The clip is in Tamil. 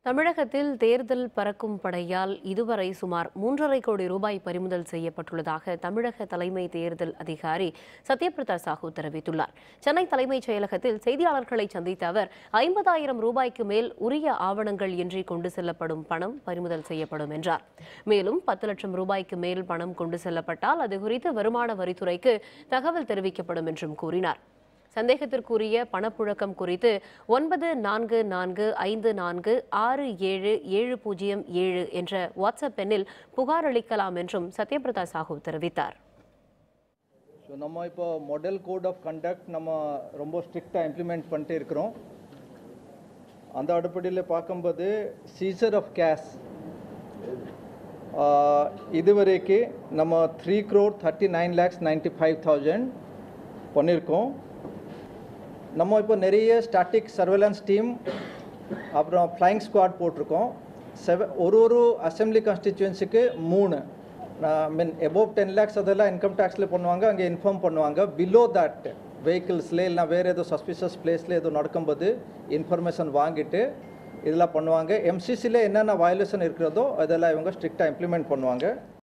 தமிழகத்தில் தேர்தல் பறக்கும் படையால் இதுவரை சுமார் மூன்றரை கோடி ரூபாய் பறிமுதல் செய்யப்பட்டுள்ளதாக தமிழக தலைமை தேர்தல் அதிகாரி சத்யபிரதா சாஹூ தெரிவித்துள்ளார் சென்னை தலைமைச் செயலகத்தில் செய்தியாளர்களை சந்தித்த அவர் ஐம்பதாயிரம் ரூபாய்க்கு மேல் உரிய ஆவணங்கள் இன்றி கொண்டு செல்லப்படும் பணம் பறிமுதல் செய்யப்படும் என்றார் மேலும் பத்து லட்சம் ரூபாய்க்கு மேல் பணம் கொண்டு செல்லப்பட்டால் அது குறித்து வருமான வரித்துறைக்கு தகவல் தெரிவிக்கப்படும் என்றும் கூறினார் சந்தேகத்திற்குரிய பணப்புழக்கம் குறித்து ஒன்பது நான்கு நான்கு ஐந்து நான்கு ஆறு ஏழு ஏழு பூஜ்ஜியம் ஏழு என்ற வாட்ஸ்அப் எண்ணில் புகார் அளிக்கலாம் என்றும் சத்யபிரதா சாஹூ தெரிவித்தார் ஸோ நம்ம இப்போ மாடல் கோட் ஆஃப் கண்டக்ட் நம்ம ரொம்ப ஸ்ட்ரிக்டாக இம்ப்ளிமெண்ட் பண்ணிட்டு இருக்கிறோம் அந்த அடிப்படையில் பார்க்கும்போது சீசர் ஆஃப் கேஷ் இதுவரைக்கு நம்ம three crore thirty nine lakhs ninety five thousand பண்ணியிருக்கோம் நம்ம இப்போ நிறைய ஸ்டாட்டிக் சர்வேலன்ஸ் டீம் அப்புறம் ஃப்ளைங் ஸ்குவாட் போட்டிருக்கோம் செவ ஒரு ஒரு அசெம்பிளி கான்ஸ்டிச்சுவன்சிக்கு மூணு மீன் எபோவ் டென் லேக்ஸ் அதெல்லாம் இன்கம் டேக்ஸில் பண்ணுவாங்க அங்கே இன்ஃபார்ம் பண்ணுவாங்க பிலோ தட் வெஹிக்கிள்ஸில் இல்லைனா வேறு ஏதோ சஸ்பிஷியஸ் பிளேஸில் ஏதோ நடக்கும்போது இன்ஃபர்மேஷன் வாங்கிட்டு இதெல்லாம் பண்ணுவாங்க எம்சிசியில் என்னென்ன வயலேஷன் இருக்கிறதோ அதெல்லாம் இவங்க ஸ்ட்ரிக்டாக இம்ப்ளிமெண்ட் பண்ணுவாங்க